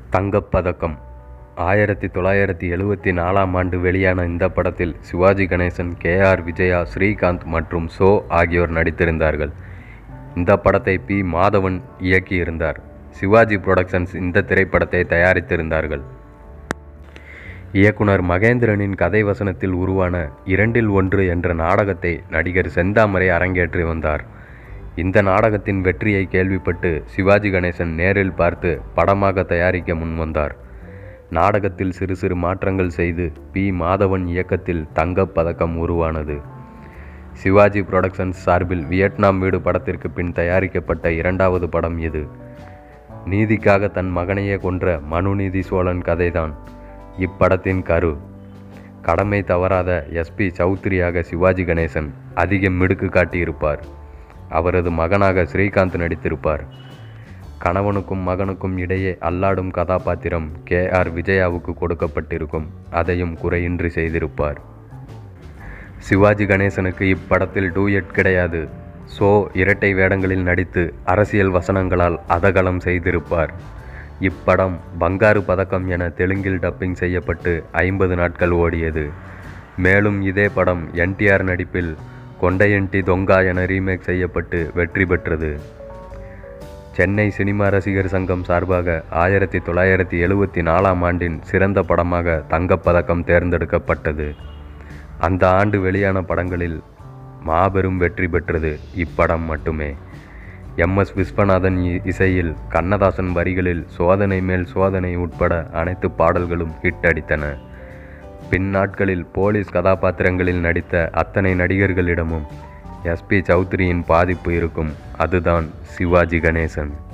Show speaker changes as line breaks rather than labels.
தங்கப்பதக்கம் ஆயிரத்தி தொள்ளாயிரத்தி எழுவத்தி நாலாம் ஆண்டு வெளியான இந்த படத்தில் சிவாஜி கணேசன் கே ஆர் விஜயா ஸ்ரீகாந்த் மற்றும் சோ ஆகியோர் நடித்திருந்தார்கள் இந்த படத்தை பி மாதவன் இயக்கியிருந்தார் சிவாஜி புரொடக்ஷன்ஸ் இந்த திரைப்படத்தை தயாரித்திருந்தார்கள் இயக்குனர் மகேந்திரனின் கதை வசனத்தில் உருவான இரண்டில் ஒன்று என்ற நாடகத்தை நடிகர் செந்தாமரை அரங்கேற்றி வந்தார் இந்த நாடகத்தின் வெற்றியை கேள்விப்பட்டு சிவாஜி கணேசன் நேரில் பார்த்து படமாக தயாரிக்க முன்வந்தார் நாடகத்தில் சிறு சிறு மாற்றங்கள் செய்து பி மாதவன் இயக்கத்தில் தங்கப் பதக்கம் உருவானது சிவாஜி புரொடக்ஷன்ஸ் சார்பில் வியட்நாம் வீடு படத்திற்கு பின் தயாரிக்கப்பட்ட இரண்டாவது படம் இது நீதிக்காக தன் மகனையே கொன்ற மனுநீதி சோழன் கதைதான் இப்படத்தின் கரு கடமை தவறாத எஸ்பி சௌத்ரியாக சிவாஜி கணேசன் அதிக மிடுக்கு காட்டியிருப்பார் அவரது மகனாக ஸ்ரீகாந்த் நடித்திருப்பார் கணவனுக்கும் மகனுக்கும் இடையே அல்லாடும் கதாபாத்திரம் கே ஆர் விஜயாவுக்கு கொடுக்கப்பட்டிருக்கும் அதையும் குறையின்றி செய்திருப்பார் சிவாஜி கணேசனுக்கு இப்படத்தில் டூயட் கிடையாது சோ இரட்டை வேடங்களில் நடித்து அரசியல் வசனங்களால் அதகலம் செய்திருப்பார் இப்படம் பங்காரு பதக்கம் என தெலுங்கில் டப்பிங் செய்யப்பட்டு ஐம்பது நாட்கள் ஓடியது மேலும் இதே படம் என்டிஆர் நடிப்பில் கொண்டையன்டி தொங்கா என ரீமேக் செய்யப்பட்டு வெற்றி பெற்றது சென்னை சினிமா ரசிகர் சங்கம் சார்பாக ஆயிரத்தி தொள்ளாயிரத்தி எழுவத்தி நாலாம் ஆண்டின் சிறந்த படமாக தங்கப்பதக்கம் தேர்ந்தெடுக்கப்பட்டது அந்த ஆண்டு வெளியான படங்களில் மாபெரும் வெற்றி பெற்றது இப்படம் மட்டுமே எம் எஸ் விஸ்வநாதன் இ- இசையில் கண்ணதாசன் வரிகளில் சோதனை மேல் சோதனை உட்பட அனைத்து பாடல்களும் ஹிட் அடித்தன பின் நாட்களில் போலீஸ் கதாபாத்திரங்களில் நடித்த அத்தனை நடிகர்களிடமும் எஸ்பி சௌத்ரியின் பாதிப்பு இருக்கும் அதுதான் சிவாஜி கணேசன்